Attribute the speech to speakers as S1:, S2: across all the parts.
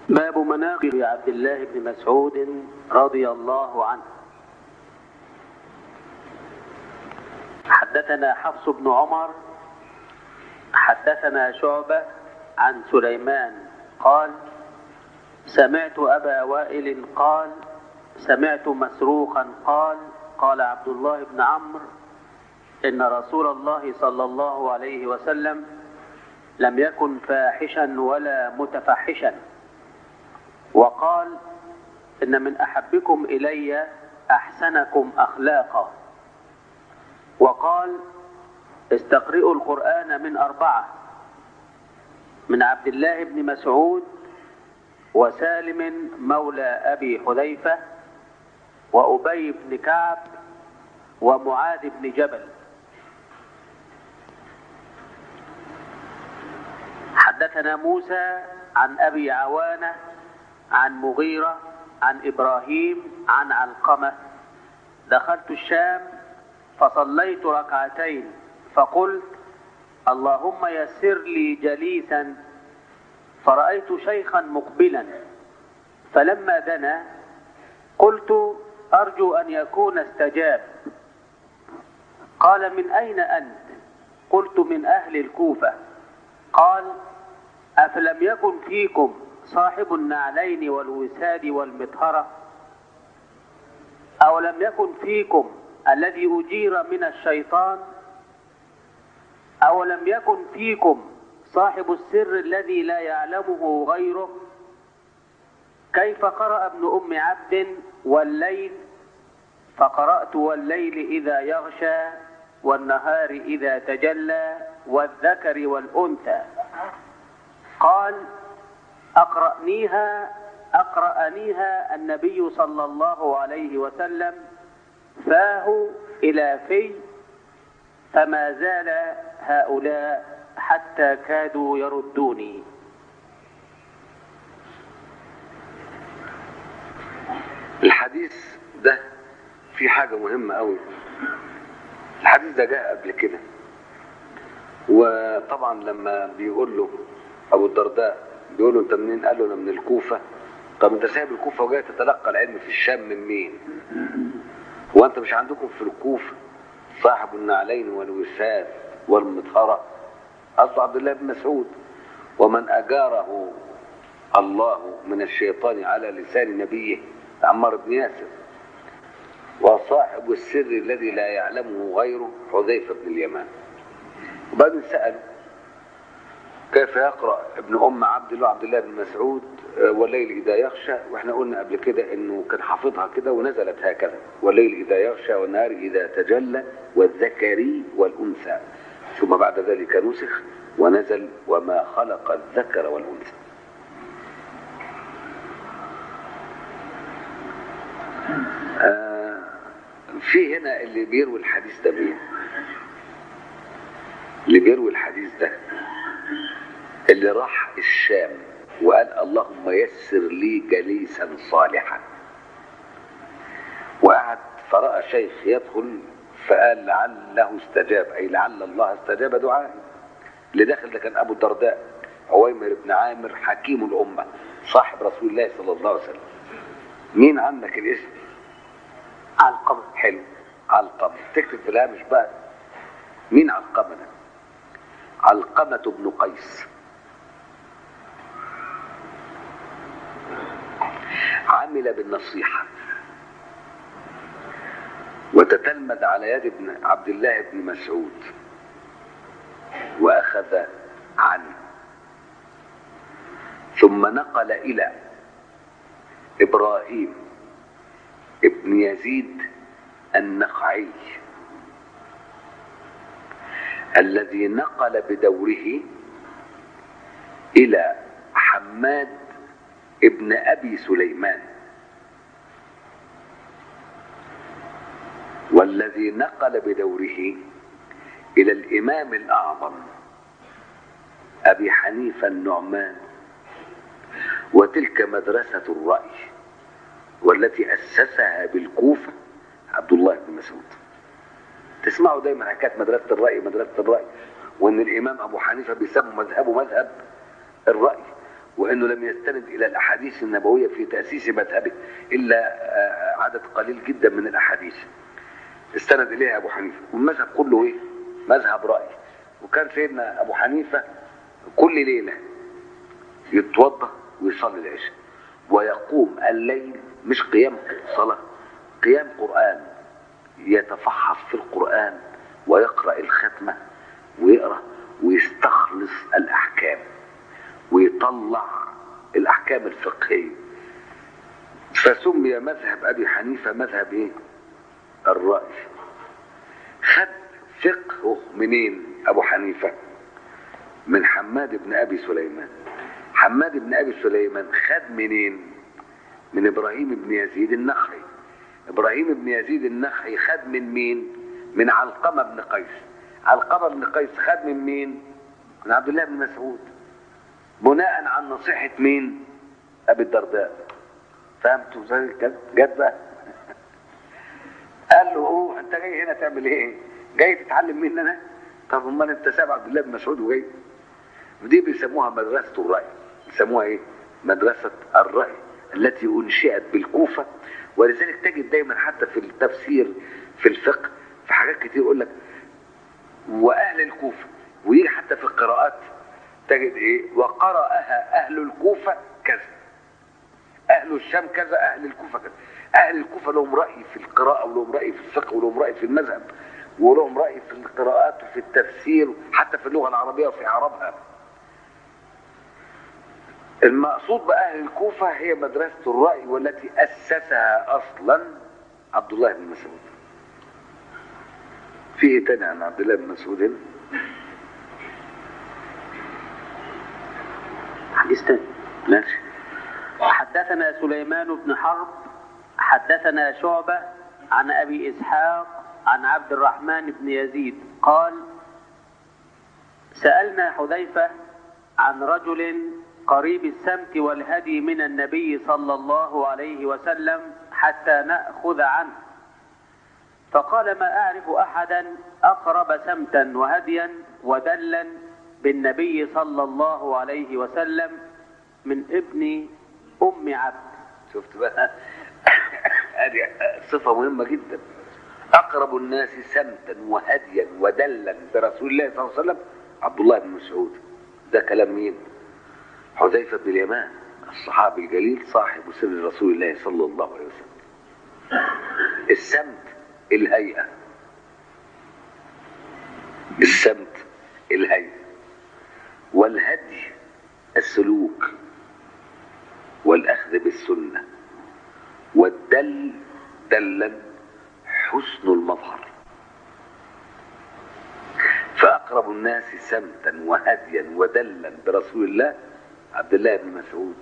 S1: باب مناقب عبد الله بن مسعود رضي الله عنه حدثنا حفص بن عمر حدثنا شعبة عن سليمان قال سمعت أبا وائل قال سمعت مسروقا قال قال عبد الله بن عمرو إن رسول الله صلى الله عليه وسلم لم يكن فاحشا ولا متفحشا وقال إن من أحبكم إلي أحسنكم أخلاقا وقال استقرئوا القرآن من أربعة من عبد الله بن مسعود وسالم مولى أبي حذيفة وأبي بن كعب ومعاذ بن جبل حدثنا موسى عن أبي عوانة عن مغيرة عن إبراهيم عن علقمة دخلت الشام فصليت ركعتين فقلت اللهم يسر لي جليسا فرأيت شيخا مقبلا فلما دنا قلت أرجو أن يكون استجاب قال من أين أنت قلت من أهل الكوفة قال أفلم يكن فيكم صاحب النعلين والوساد والمطهرة أو لم يكن فيكم الذي أجير من الشيطان أو لم يكن فيكم صاحب السر الذي لا يعلمه غيره كيف قرأ ابن أم عبد والليل فقرأت والليل إذا يغشى والنهار إذا تجلى والذكر والأنثى قال أقرأنيها أقرأنيها النبي صلى الله عليه وسلم فاه إلى في فما زال هؤلاء حتى كادوا يردوني
S2: الحديث ده في حاجة مهمة قوي الحديث ده جاء قبل كده وطبعا لما بيقول له أبو الدرداء بيقول له أنت منين؟ قال له أنا من الكوفة طب أنت سايب الكوفة وجاي تتلقى العلم في الشام من مين؟ هو أنت مش عندكم في الكوفة صاحب النعلين والوساد والمطهرة أصل عبد الله بن مسعود ومن أجاره الله من الشيطان على لسان نبيه عمار بن ياسر وصاحب السر الذي لا يعلمه غيره حذيفة بن اليمان وبعدين سألوا كيف يقرأ ابن أم عبد الله عبد الله بن مسعود والليل إذا يغشى واحنا قلنا قبل كده انه كان حافظها كده ونزلت هكذا والليل إذا يغشى والنهار إذا تجلى والذكر والأنثى ثم بعد ذلك نسخ ونزل وما خلق الذكر والأنثى آه في هنا اللي بيروي الحديث ده مين اللي بيروي الحديث ده اللي راح الشام وقال اللهم يسر لي جليسا صالحا وقعد فرأى شيخ يدخل فقال لعله استجاب أي لعل الله استجاب دعائي اللي داخل ده كان أبو الدرداء عويمر بن عامر حكيم الأمة صاحب رسول الله صلى الله عليه وسلم مين عندك الاسم
S1: علقمة
S2: حلو علقمة تكتب في الهامش بقى مين علقمة ده علقمة بن قيس عمل بالنصيحة وتتلمذ على يد ابن عبد الله بن مسعود وأخذ عنه ثم نقل إلى إبراهيم ابن يزيد النخعي الذي نقل بدوره إلى حماد ابن أبي سليمان والذي نقل بدوره إلى الإمام الأعظم أبي حنيفة النعمان وتلك مدرسة الرأي والتي أسسها بالكوفة عبد الله بن مسعود تسمعوا دايما حكاية مدرسة الرأي مدرسة الرأي وإن الإمام أبو حنيفة بيسموا مذهبه مذهب الرأي وانه لم يستند الى الاحاديث النبويه في تاسيس مذهبه الا آه، عدد قليل جدا من الاحاديث استند اليها ابو حنيفه والمذهب كله ايه مذهب راي وكان سيدنا ابو حنيفه كل ليله يتوضا ويصلي العشاء ويقوم الليل مش قيام صلاه قيام قران يتفحص في القران ويقرا الختمه ويقرا ويستخلص الاحكام ويطلع الاحكام الفقهيه فسمي مذهب ابي حنيفه مذهب ايه الراي خد فقهه منين ابو حنيفه من حماد بن ابي سليمان حماد بن ابي سليمان خد منين من ابراهيم بن يزيد النخعي ابراهيم بن يزيد النخعي خد من مين من علقمه بن قيس علقمه بن قيس خد من مين من عبد الله بن مسعود بناء عن نصيحه مين ابي الدرداء فهمتوا ازاي كده جت بقى قال له اوه انت جاي هنا تعمل ايه جاي تتعلم مني انا طب امال انت سامع عبد الله بن مسعود وجاي ودي بيسموها مدرسه الراي بيسموها ايه مدرسه الراي التي انشئت بالكوفه ولذلك تجد دايما حتى في التفسير في الفقه في حاجات كتير يقول لك واهل الكوفه ويجي حتى في القراءات تجد ايه وقرأها اهل الكوفه كذا اهل الشام كذا اهل الكوفه كذا اهل الكوفه لهم راي في القراءه ولهم راي في الفقه ولهم راي في المذهب ولهم راي في القراءات وفي التفسير حتى في اللغه العربيه وفي اعرابها المقصود باهل الكوفه هي مدرسه الراي والتي اسسها اصلا عبد الله بن مسعود في ايه تاني عن عبد الله بن مسعود هنا
S1: حديث تاني
S2: ماشي
S1: حدثنا سليمان بن حرب حدثنا شعبة عن أبي إسحاق عن عبد الرحمن بن يزيد قال سألنا حذيفة عن رجل قريب السمت والهدي من النبي صلى الله عليه وسلم حتى نأخذ عنه فقال ما أعرف أحدا أقرب سمتا وهديا ودلا بالنبي صلى الله عليه وسلم من ابن أم عبد
S2: شفت بقى هذه صفة مهمة جدا أقرب الناس سمتا وهديا ودلا برسول الله صلى الله عليه وسلم عبد الله بن مسعود ده كلام مين؟ حذيفة بن اليمان الصحابي الجليل صاحب سر رسول الله صلى الله عليه وسلم السمت الهيئة السمت الهيئة والهدي السلوك والأخذ بالسنة والدل دلا حسن المظهر فأقرب الناس سمتا وهديا ودلا برسول الله عبد الله بن مسعود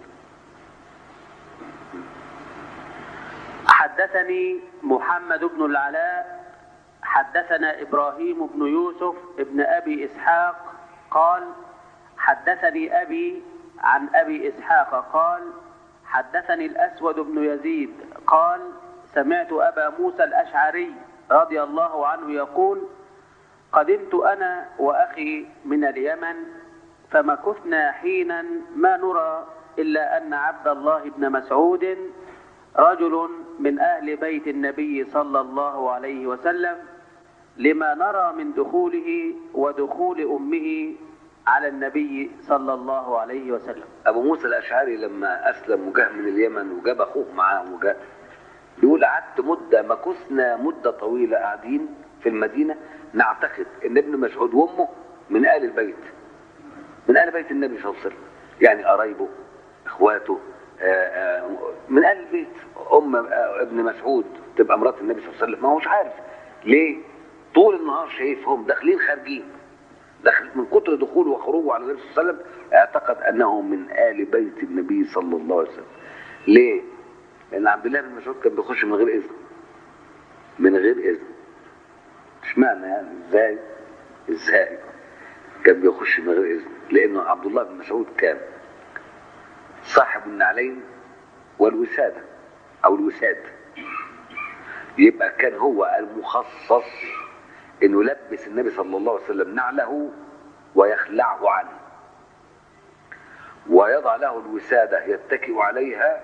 S1: حدثني محمد بن العلاء حدثنا إبراهيم بن يوسف ابن أبي إسحاق قال حدثني أبي عن أبي إسحاق قال حدثني الأسود بن يزيد قال سمعت أبا موسى الأشعري رضي الله عنه يقول قدمت أنا وأخي من اليمن فمكثنا حينا ما نرى إلا أن عبد الله بن مسعود رجل من أهل بيت النبي صلى الله عليه وسلم لما نرى من دخوله ودخول أمه على النبي صلى الله عليه وسلم
S2: أبو موسى الأشعري لما أسلم وجاء من اليمن وجاب أخوه معاه وجاء بيقول قعدت مدة مكثنا مدة طويلة قاعدين في المدينة نعتقد إن ابن مسعود وأمه من آل البيت من آل بيت النبي صلى الله عليه وسلم يعني قرايبه إخواته آه، آه، من آل البيت أم آه، ابن مسعود تبقى مرات النبي صلى الله عليه وسلم ما هوش عارف ليه طول النهار شايفهم داخلين خارجين دخل من كتر دخوله وخروجه على النبي صلى الله عليه وسلم اعتقد انه من ال بيت النبي صلى الله عليه وسلم ليه لان عبد الله بن مسعود كان بيخش من غير اذن من غير اذن اشمعنى يعني ازاي ازاي كان بيخش من غير اذن لانه عبد الله بن مسعود كان صاحب النعلين والوساده او الوساد يبقى كان هو المخصص انه يلبس النبي صلى الله عليه وسلم نعله ويخلعه عنه ويضع له الوسادة يتكئ عليها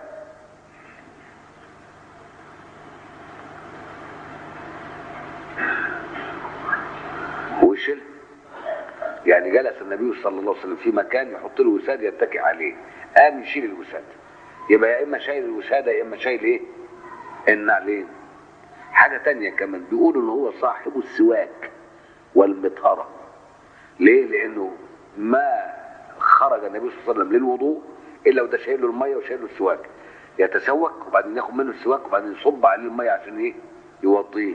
S2: ويشيلها يعني جلس النبي صلى الله عليه وسلم في مكان يحط له وسادة يتكئ عليه قام يشيل الوسادة يبقى يا اما شايل الوسادة يا اما شايل ايه النعلين حاجة تانية كمان بيقولوا ان هو صاحب السواك والمطهرة ليه لانه ما خرج النبي صلى الله عليه وسلم للوضوء الا وده شايل له الميه وشايل له السواك يتسوك وبعدين ياخد منه السواك وبعدين يصب عليه الميه عشان ايه يوضيه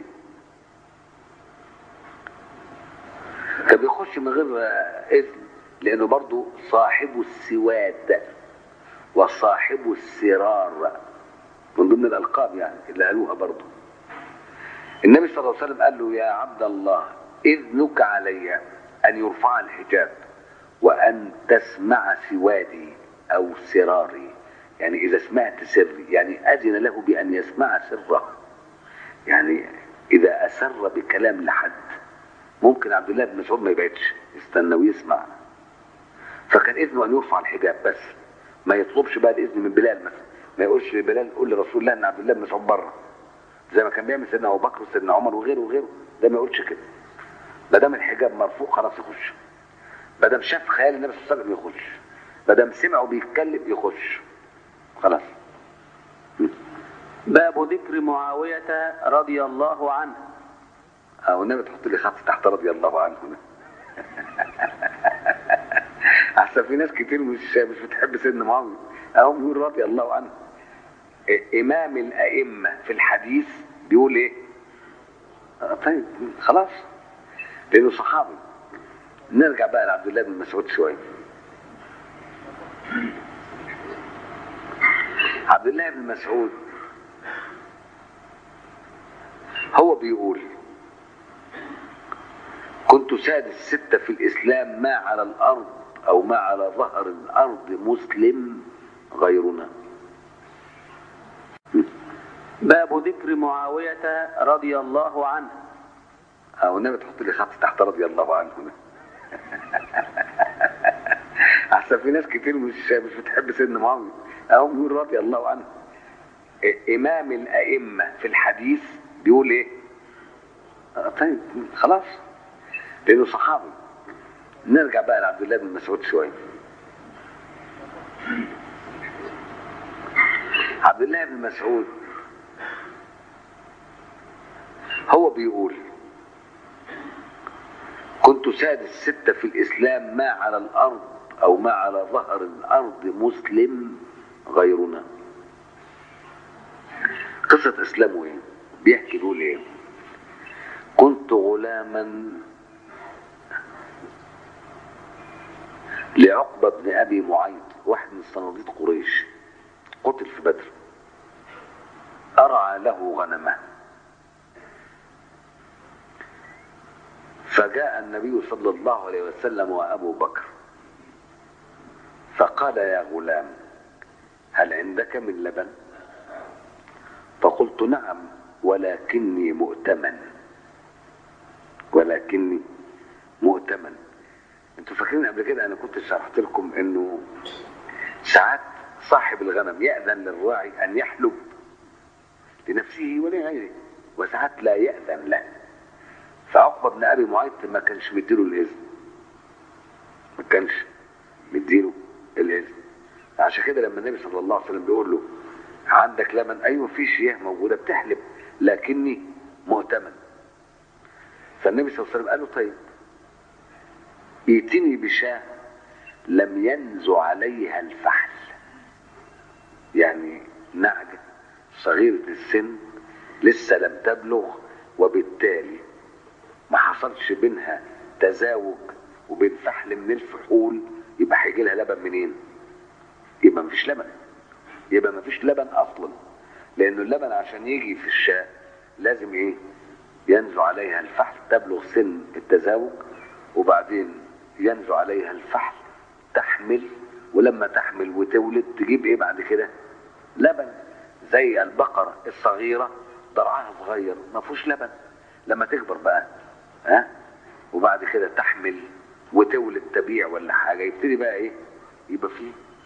S2: كان بيخش من غير آه، اذن لانه برضه صاحب السواد وصاحب السرار من ضمن الالقاب يعني اللي قالوها برضه النبي صلى الله عليه وسلم قال له يا عبد الله اذنك علي ان يرفع الحجاب وان تسمع سوادي او سراري يعني اذا سمعت سري يعني اذن له بان يسمع سره يعني اذا اسر بكلام لحد ممكن عبد الله بن مسعود ما يبعدش يستنى ويسمع فكان اذنه ان يرفع الحجاب بس ما يطلبش بقى الاذن من بلال مثلا ما يقولش لبلال قول لرسول الله ان عبد الله بن مسعود بره زي ما كان بيعمل سيدنا ابو بكر وسيدنا عمر وغيره وغيره ده ما يقولش كده ما دام الحجاب مرفوع خلاص يخش ما دام شاف خيال النبي صلى الله عليه وسلم يخش ما دام سمعه بيتكلم يخش خلاص
S1: باب ذكر معاوية رضي الله عنه
S2: اه والنبي تحط لي خط تحت رضي الله عنه ده. احسن في ناس كتير مش مش بتحب سيدنا معاويه اهو بيقول رضي الله عنه إيه، امام الائمه في الحديث بيقول ايه آه طيب خلاص لانه صحابي نرجع بقى لعبد الله بن مسعود شويه عبد الله بن مسعود هو بيقول كنت سادس ستة في الإسلام ما على الأرض أو ما على ظهر الأرض مسلم غيرنا
S1: باب ذكر معاوية رضي الله عنه
S2: أو النبي تحط لي خط تحت رضي الله عنه ده. أحسن في ناس كتير مش مش بتحب سيدنا معاوية أهو بيقول رضي الله عنه إيه، إمام الأئمة في الحديث بيقول إيه؟ آه طيب خلاص لأنه صحابي نرجع بقى لعبد الله بن مسعود شوية عبد الله بن مسعود هو بيقول كنت سادس ستة في الإسلام ما على الأرض أو ما على ظهر الأرض مسلم غيرنا قصة إسلامه إيه؟ بيحكي بيقول إيه؟ كنت غلاما لعقبة بن أبي معيط واحد من صناديد قريش قتل في بدر أرعى له غنمه فجاء النبي صلى الله عليه وسلم وأبو بكر فقال يا غلام هل عندك من لبن فقلت نعم ولكني مؤتمن ولكني مؤتمن انتوا فاكرين قبل كده انا كنت شرحت لكم انه ساعات صاحب الغنم يأذن للراعي ان يحلب لنفسه ولغيره وساعات لا يأذن له فعقبة بن ابي معيط ما كانش مديله الاذن ما كانش مديله الاذن عشان كده لما النبي صلى الله عليه وسلم بيقول له عندك لبن ايوه في شياه موجوده بتحلب لكني مؤتمن فالنبي صلى الله عليه وسلم قال له طيب ائتني بشاة لم ينزع عليها الفحل يعني نعجة صغيرة السن لسه لم تبلغ وبالتالي ما حصلش بينها تزاوج وبين فحل من الفحول يبقى هيجي لها لبن منين؟ يبقى مفيش لبن يبقى مفيش لبن اصلا لانه اللبن عشان يجي في الشاة لازم ايه؟ ينزو عليها الفحل تبلغ سن التزاوج وبعدين ينزو عليها الفحل تحمل ولما تحمل وتولد تجيب ايه بعد كده؟ لبن زي البقرة الصغيرة ضرعها صغير ما فيهوش لبن لما تكبر بقى ها وبعد كده تحمل وتولد تبيع ولا حاجة يبتدي بقى ايه؟ يبقى فيه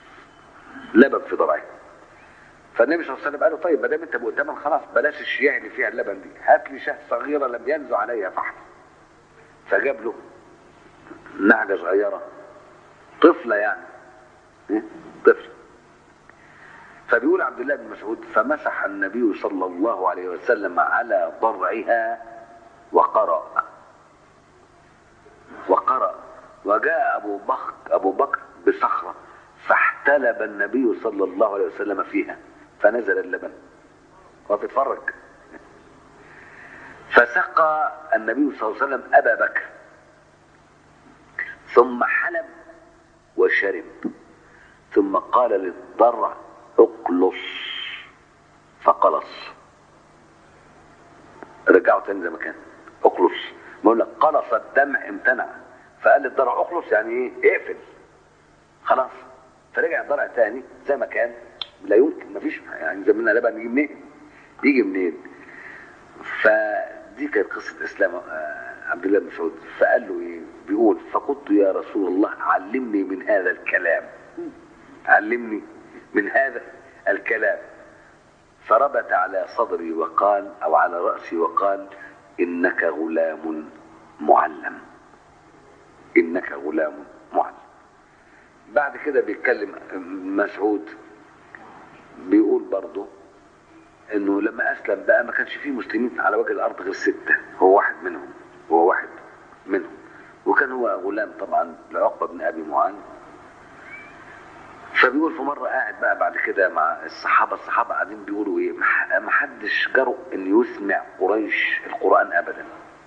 S2: لبن في ضرعه فالنبي صلى الله عليه وسلم قال له طيب ما دام انت مؤتمن خلاص بلاش الشياع اللي فيها اللبن دي هات لي شاه صغيره لم ينزو عليها فحم فجاب له نعجه صغيره طفله يعني إيه؟ طفل فبيقول عبد الله بن مسعود فمسح النبي صلى الله عليه وسلم على ضرعها وقرأ وقرأ وجاء أبو بكر أبو بكر بصخرة فاحتلب النبي صلى الله عليه وسلم فيها فنزل اللبن هو بيتفرج فسقى النبي صلى الله عليه وسلم أبا بكر ثم حلب وشرب ثم قال للضرع اقلص فقلص رجعوا تاني زي ما كان اقلص بقول لك قلص الدمع امتنع فقال للضرع اقلص يعني ايه اقفل خلاص فرجع الضرع تاني زي ما كان لا يمكن مفيش يعني زماننا لبن يجي منين يجي منين فدي كانت قصه اسلام آه، عبد الله بن مسعود فقال له ايه بيقول فقلت يا رسول الله علمني من هذا الكلام علمني من هذا الكلام فربت على صدري وقال او على راسي وقال انك غلام معلم انك غلام معلم بعد كده بيتكلم مسعود بيقول برضه انه لما اسلم بقى ما كانش فيه مسلمين على وجه الارض غير سته هو واحد منهم هو واحد منهم وكان هو غلام طبعا لعقبه بن ابي معاذ فبيقول في مره قاعد بقى بعد كده مع الصحابه الصحابه قاعدين بيقولوا ايه ما ما حدش جرؤ ان يسمع قريش القران ابدا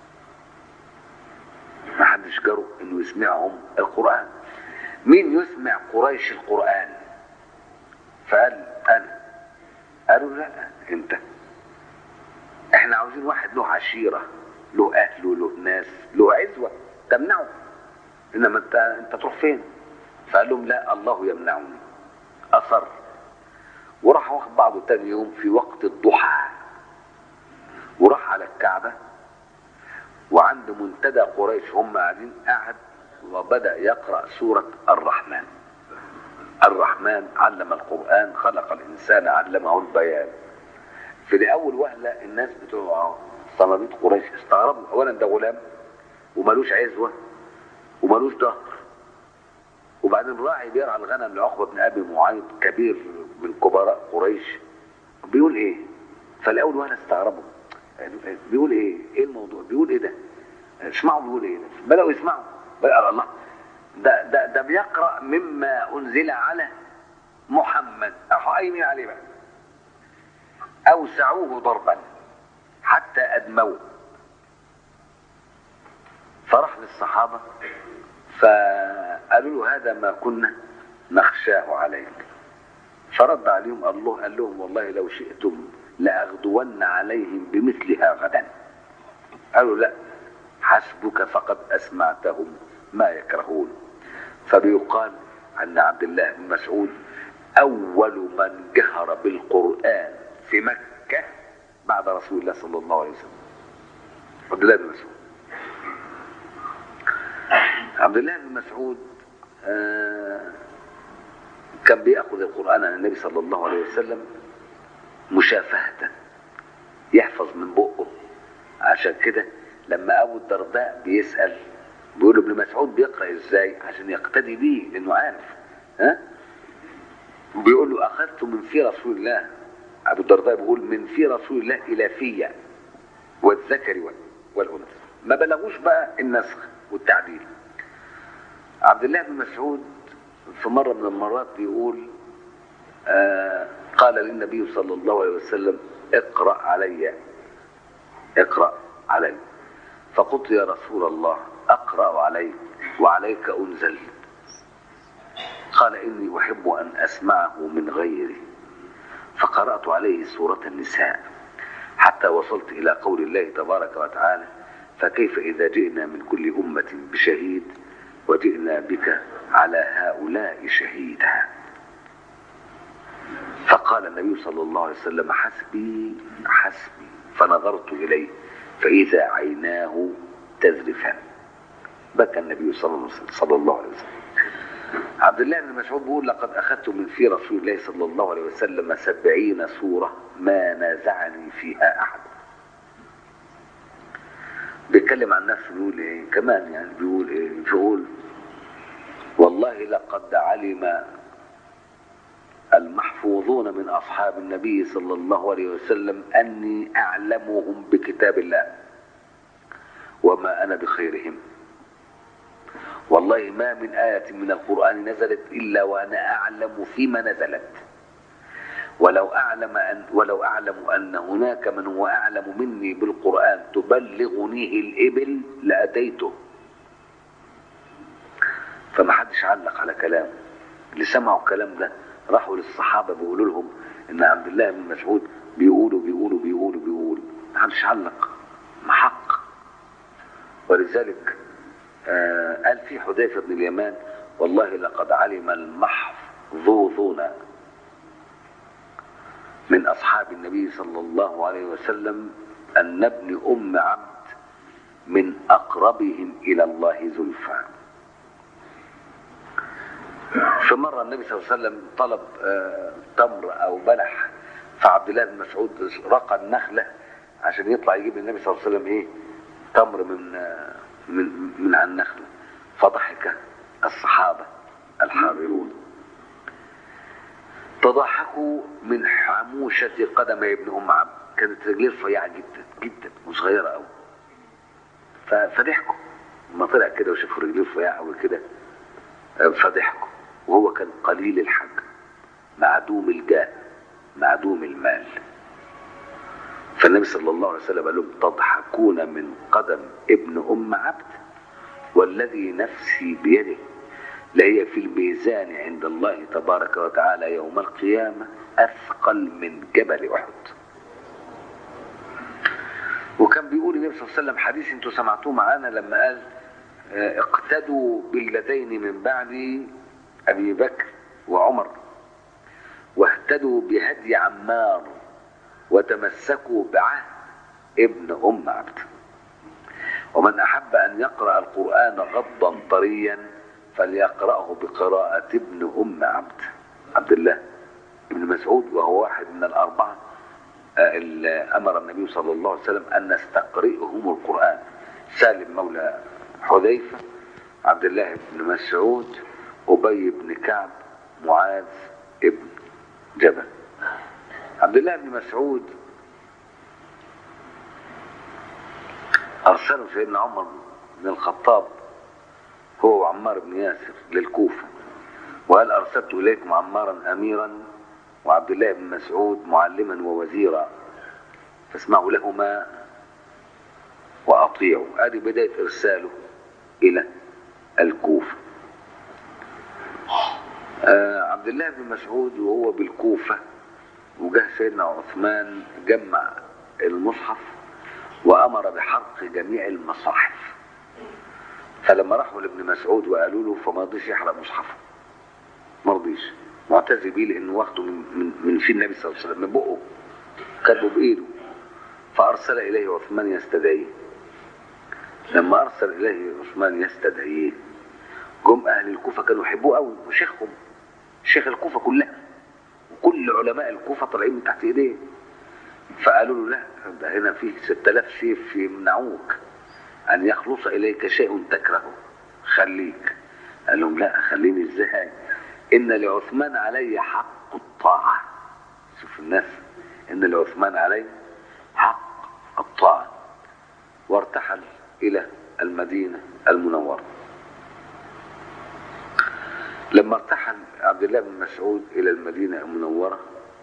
S2: ما حدش جرؤ انه يسمعهم القران مين يسمع قريش القران فقال انا قالوا لا انت احنا عاوزين واحد له عشيره له اهل وله ناس له عزوه تمنعه انما انت انت تروح فين فقال لهم لا الله يمنعني اصر وراح واخد بعضه تاني يوم في وقت الضحى وراح على الكعبه وعند منتدى قريش هم قاعدين قعد وبدا يقرا سوره الرحمن الرحمن علم القرآن خلق الإنسان علمه البيان في لأول وهلة الناس بتوع صناديق قريش استغربوا أولا ده غلام ومالوش عزوة ومالوش ظهر وبعدين راعي بيرعى الغنم لعقبة بن أبي معيط كبير من كبراء قريش بيقول إيه؟ فالأول وهلة استغربوا بيقول إيه؟ إيه الموضوع؟ بيقول إيه ده؟ اسمعوا بيقول إيه ده؟ بدأوا يسمعوا بدأوا الله ده ده ده بيقرا مما انزل على محمد راحوا قايمين عليه بقى اوسعوه ضربا حتى ادموه فراح للصحابه فقالوا له هذا ما كنا نخشاه عليك فرد عليهم الله قال لهم والله لو شئتم لاغدون عليهم بمثلها غدا قالوا لا حسبك فقد اسمعتهم ما يكرهون فبيقال أن عبد الله بن مسعود أول من جهر بالقرآن في مكة بعد رسول الله صلى الله عليه وسلم عبد الله بن مسعود عبد الله بن مسعود آه كان بيأخذ القرآن عن النبي صلى الله عليه وسلم مشافهة يحفظ من بقه عشان كده لما أبو الدرداء بيسأل بيقول ابن مسعود بيقرا ازاي عشان يقتدي بيه لانه عارف ها بيقول له اخذت من في رسول الله ابو الدرداء بيقول من في رسول الله الى في والذكر والانثى ما بلغوش بقى النسخ والتعديل عبد الله بن مسعود في مره من المرات بيقول آه قال للنبي صلى الله عليه وسلم اقرا علي اقرا علي فقلت يا رسول الله أقرأ عليك وعليك أنزل قال إني أحب أن أسمعه من غيري فقرأت عليه سورة النساء حتى وصلت إلى قول الله تبارك وتعالى فكيف إذا جئنا من كل أمة بشهيد وجئنا بك على هؤلاء شهيدا فقال النبي صلى الله عليه وسلم حسبي حسبي فنظرت إليه فإذا عيناه تذرفان بكى النبي صلى الله عليه وسلم عبد الله بن مسعود بيقول لقد أخذت من في رسول الله صلى الله عليه وسلم سبعين سورة ما نازعني فيها أحد بيتكلم عن نفسه بيقول ايه كمان يعني بيقول ايه بيقول والله لقد علم المحفوظون من أصحاب النبي صلى الله عليه وسلم أني أعلمهم بكتاب الله وما أنا بخيرهم والله ما من آية من القرآن نزلت إلا وأنا أعلم فيما نزلت ولو أعلم أن ولو أعلم أن هناك من هو أعلم مني بالقرآن تبلغنيه الإبل لأتيته فما حدش علق على كلامه اللي سمعوا الكلام ده راحوا للصحابة بيقولوا لهم إن عبد الله بن مسعود بيقولوا بيقولوا بيقولوا بيقولوا ما حدش علق محق ولذلك آه قال في حذيفة بن اليمان والله لقد علم المحظوظون من أصحاب النبي صلى الله عليه وسلم أن ابن أم عبد من أقربهم إلى الله زلفى في مرة النبي صلى الله عليه وسلم طلب آه تمر أو بلح فعبد الله بن مسعود رقى النخلة عشان يطلع يجيب النبي صلى الله عليه وسلم إيه تمر من آه من من على النخلة فضحك الصحابة الحاضرون تضحكوا من حموشة قدم ابن أم عبد كانت رجليه رفيعة جدا جدا وصغيرة أوي فضحكوا لما طلع كده وشافوا رجليه رفيعة أوي كده فضحكوا وهو كان قليل الحج معدوم الجاه معدوم المال فالنبي صلى الله عليه وسلم قال لهم تضحكون من قدم ابن أم عبد والذي نفسي بيده لهي في الميزان عند الله تبارك وتعالى يوم القيامة أثقل من جبل أحد وكان بيقول النبي صلى الله عليه وسلم حديث انتوا سمعتوه معانا لما قال اقتدوا بالذين من بعد أبي بكر وعمر واهتدوا بهدي عمار وتمسكوا بعهد ابن أم عبد ومن أحب أن يقرأ القرآن غضا طريا فليقرأه بقراءة ابن أم عبد عبد الله ابن مسعود وهو واحد من الأربعة اللي أمر النبي صلى الله عليه وسلم أن نستقرئهم القرآن سالم مولى حذيفة عبد الله بن مسعود أبي بن كعب معاذ ابن جبل عبد الله بن مسعود أرسله سيدنا عمر بن الخطاب هو وعمار بن ياسر للكوفة وقال أرسلت إليكم عمارا أميرا وعبد الله بن مسعود معلما ووزيرا فاسمعوا لهما وأطيعوا هذه بداية إرساله إلى الكوفة آه عبد الله بن مسعود وهو بالكوفة وجه سيدنا عثمان جمع المصحف وأمر بحرق جميع المصاحف فلما راحوا لابن مسعود وقالوا له فما رضيش يحرق مصحفه ما رضيش معتز بيه لانه واخده من من من في النبي صلى الله عليه وسلم من بقه كاتبه بايده فارسل اليه عثمان يستدعيه لما ارسل اليه عثمان يستدعيه جم اهل الكوفه كانوا يحبوه قوي وشيخهم شيخ الكوفه كلها وكل علماء الكوفه طالعين من تحت ايديه فقالوا له لا ده هنا فيه 6000 سيف يمنعوك أن يخلص إليك شيء تكرهه خليك قال لهم لا خليني ازاي إن لعثمان علي حق الطاعة شوف الناس إن لعثمان علي حق الطاعة وارتحل إلى المدينة المنورة لما ارتحل عبد الله بن مسعود إلى المدينة المنورة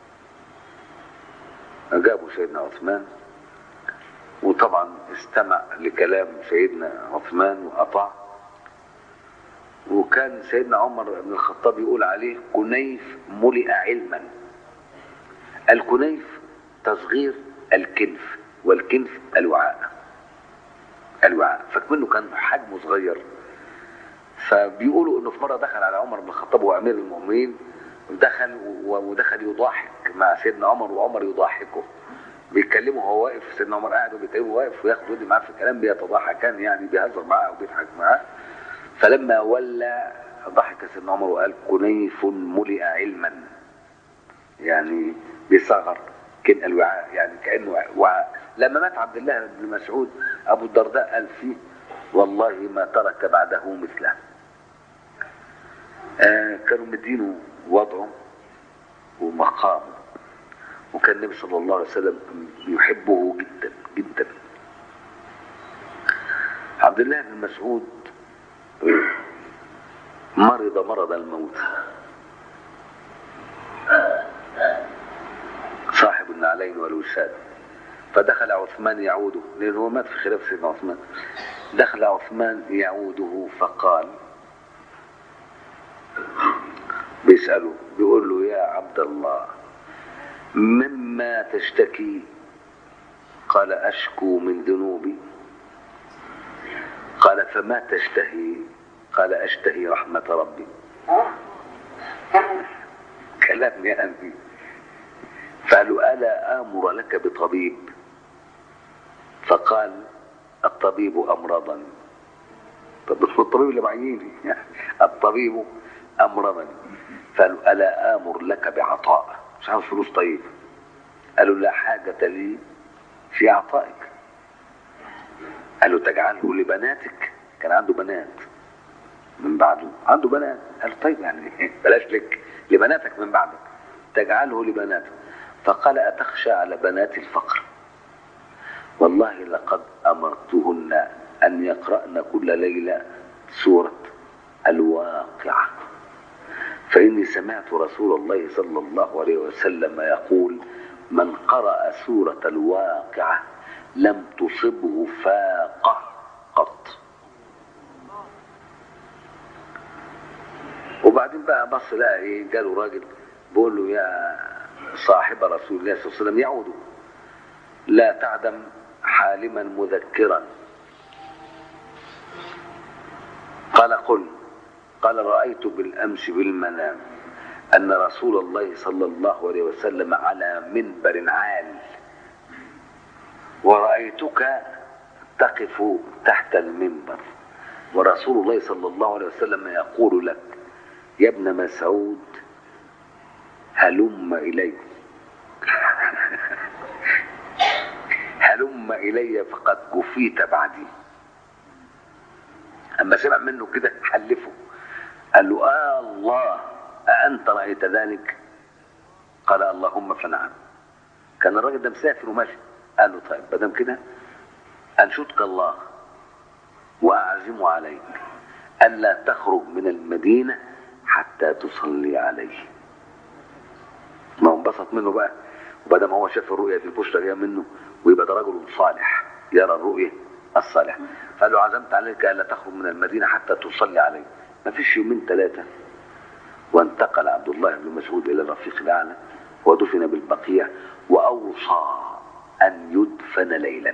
S2: أجابوا سيدنا عثمان وطبعا استمع لكلام سيدنا عثمان وأطاع وكان سيدنا عمر بن الخطاب يقول عليه كنيف ملئ علما الكنيف تصغير الكنف والكنف الوعاء الوعاء فكمنه كان حجمه صغير فبيقولوا انه في مره دخل على عمر بن الخطاب وامير المؤمنين دخل ودخل يضاحك مع سيدنا عمر وعمر يضاحكه بيتكلموا هو واقف سيدنا عمر قاعد وبيتكلموا واقف وياخد ودي معاه في الكلام بيتضاحكان يعني بيهزر معاه وبيضحك معاه فلما ولى ضحك سيدنا عمر وقال كنيف ملئ علما يعني بصغر كن الوعاء يعني كانه وعاء لما مات عبد الله بن مسعود ابو الدرداء قال فيه والله ما ترك بعده مثله آه كانوا مدينه وضعه ومقامه وكان النبي صلى الله عليه وسلم يحبه جدا جدا عبد الله بن مسعود مرض مرض الموت صاحب النعلين والوساد فدخل عثمان يعوده لأنه هو مات في خلاف سيدنا عثمان دخل عثمان يعوده فقال بيسأله بيقول له يا عبد الله مما تشتكي قال أشكو من ذنوبي قال فما تشتهي قال أشتهي رحمة ربي كلام يا أبي فقالوا ألا آمر لك بطبيب فقال الطبيب أمرضني طب الطبيب اللي معيني الطبيب أمرضني فقالوا ألا آمر لك بعطاء مش عاوز فلوس طيب قالوا لا حاجة لي في عطائك قالوا تجعله لبناتك كان عنده بنات من بعده عنده بنات قال طيب يعني بلاش لك لبناتك من بعدك تجعله لبناتك فقال أتخشى على بنات الفقر والله لقد أمرتهن أن يقرأن كل ليلة سورة الواقعة فإني سمعت رسول الله صلى الله عليه وسلم يقول من قرأ سورة الواقعة لم تصبه فاقة قط وبعدين بقى بص لقى ايه جاله راجل بيقول له يا صاحب رسول الله صلى الله عليه وسلم يعود لا تعدم حالما مذكرا قال قل قال رأيت بالأمس بالمنام أن رسول الله صلى الله عليه وسلم على منبر عال ورأيتك تقف تحت المنبر ورسول الله صلى الله عليه وسلم يقول لك يا ابن مسعود هلم إلي هلم إلي فقد كفيت بعدي أما سمع منه كده حلفه قال له آه الله أأنت رأيت ذلك قال اللهم فنعم كان الراجل ده مسافر وماشي قال له طيب بدم كده أنشدك الله وأعزم عليك ألا تخرج من المدينة حتى تصلي عليه ما هو انبسط منه بقى وبدل ما هو شاف الرؤية دي البشرى جايه منه ويبقى ده رجل صالح يرى الرؤية الصالح فقال له عزمت عليك ألا تخرج من المدينة حتى تصلي عليه ما فيش يومين ثلاثة وانتقل عبد الله بن مسعود إلى الرفيق الأعلى ودفن بالبقيع وأوصى أن يدفن ليلا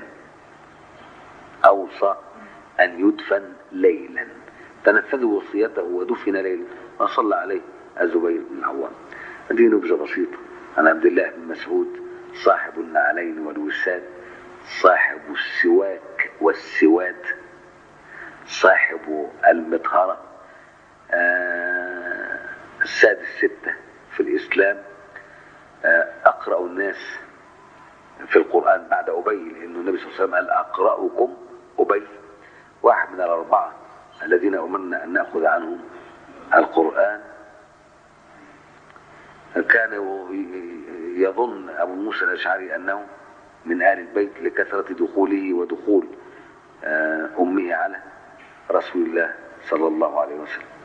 S2: أوصى أن يدفن ليلا فنفذوا وصيته ودفن ليلا وصلى عليه الزبير بن العوام هذه نبذة بسيطة عن عبد الله بن مسعود صاحب النعلين والوساد صاحب السواك والسواد صاحب المطهرة آه السادس ستة في الإسلام آه أقرأ الناس في القرآن بعد أبي لأنه النبي صلى الله عليه وسلم قال أقرأكم أبي واحد من الأربعة الذين أمرنا أن نأخذ عنهم القرآن كان يظن أبو موسى الأشعري أنه من آل البيت لكثرة دخوله ودخول أمه على رسول الله صلى الله عليه وسلم